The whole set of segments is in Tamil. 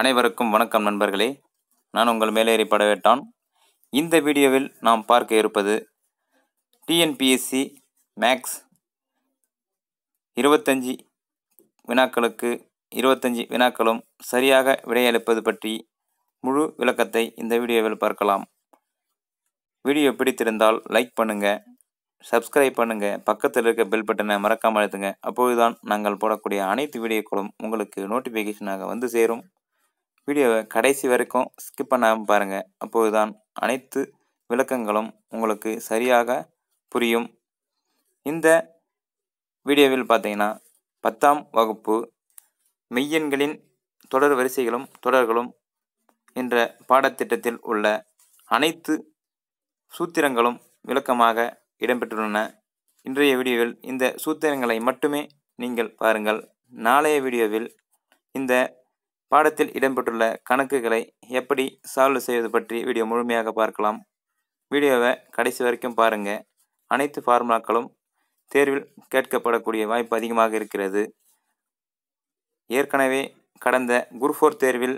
அனைவருக்கும் வணக்கம் நண்பர்களே நான் உங்கள் மேலேறி படவேட்டான் இந்த வீடியோவில் நாம் பார்க்க இருப்பது டிஎன்பிஎஸ்சி மேக்ஸ் இருபத்தஞ்சி வினாக்களுக்கு இருபத்தஞ்சி வினாக்களும் சரியாக விடையளிப்பது பற்றி முழு விளக்கத்தை இந்த வீடியோவில் பார்க்கலாம் வீடியோ பிடித்திருந்தால் லைக் பண்ணுங்கள் சப்ஸ்கிரைப் பண்ணுங்கள் பக்கத்தில் இருக்க பெல் பட்டனை மறக்காமல் அழுத்துங்க அப்பொழுதுதான் நாங்கள் போடக்கூடிய அனைத்து வீடியோக்களும் உங்களுக்கு நோட்டிஃபிகேஷனாக வந்து சேரும் வீடியோவை கடைசி வரைக்கும் ஸ்கிப் பண்ணாமல் பாருங்கள் அப்போதுதான் அனைத்து விளக்கங்களும் உங்களுக்கு சரியாக புரியும் இந்த வீடியோவில் பார்த்தீங்கன்னா பத்தாம் வகுப்பு மெய்யெண்களின் தொடர் வரிசைகளும் தொடர்களும் என்ற பாடத்திட்டத்தில் உள்ள அனைத்து சூத்திரங்களும் விளக்கமாக இடம்பெற்றுள்ளன இன்றைய வீடியோவில் இந்த சூத்திரங்களை மட்டுமே நீங்கள் பாருங்கள் நாளைய வீடியோவில் இந்த பாடத்தில் இடம்பெற்றுள்ள கணக்குகளை எப்படி சால்வ் செய்வது பற்றி வீடியோ முழுமையாக பார்க்கலாம் வீடியோவை கடைசி வரைக்கும் பாருங்கள் அனைத்து ஃபார்முலாக்களும் தேர்வில் கேட்கப்படக்கூடிய வாய்ப்பு அதிகமாக இருக்கிறது ஏற்கனவே கடந்த குரூப் ஃபோர் தேர்வில்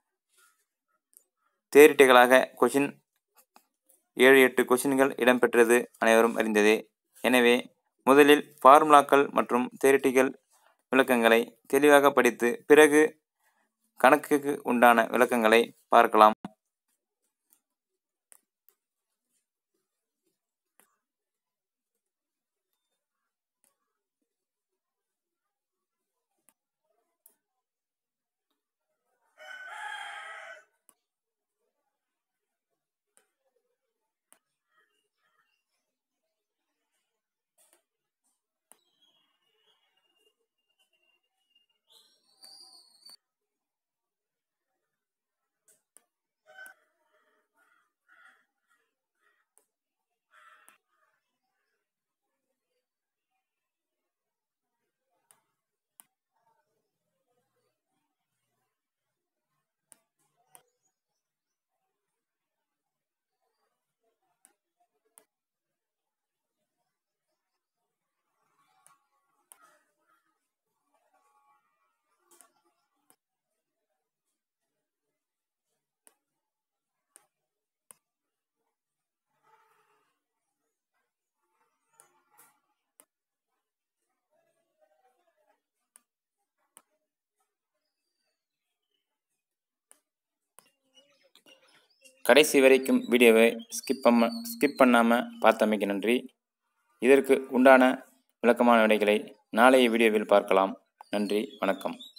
தேரிட்டுகளாக கொஷின் ஏழு எட்டு கொஷின்கள் இடம்பெற்றது அனைவரும் அறிந்ததே எனவே முதலில் ஃபார்முலாக்கள் மற்றும் தேரிட்டிகள் விளக்கங்களை தெளிவாக படித்து பிறகு கணக்குக்கு உண்டான விளக்கங்களை பார்க்கலாம் கடைசி வரைக்கும் வீடியோவை ஸ்கிப் பண்ண ஸ்கிப் பண்ணாமல் பார்த்தமைக்கு நன்றி இதற்கு உண்டான விளக்கமான விடைகளை நாளைய வீடியோவில் பார்க்கலாம் நன்றி வணக்கம்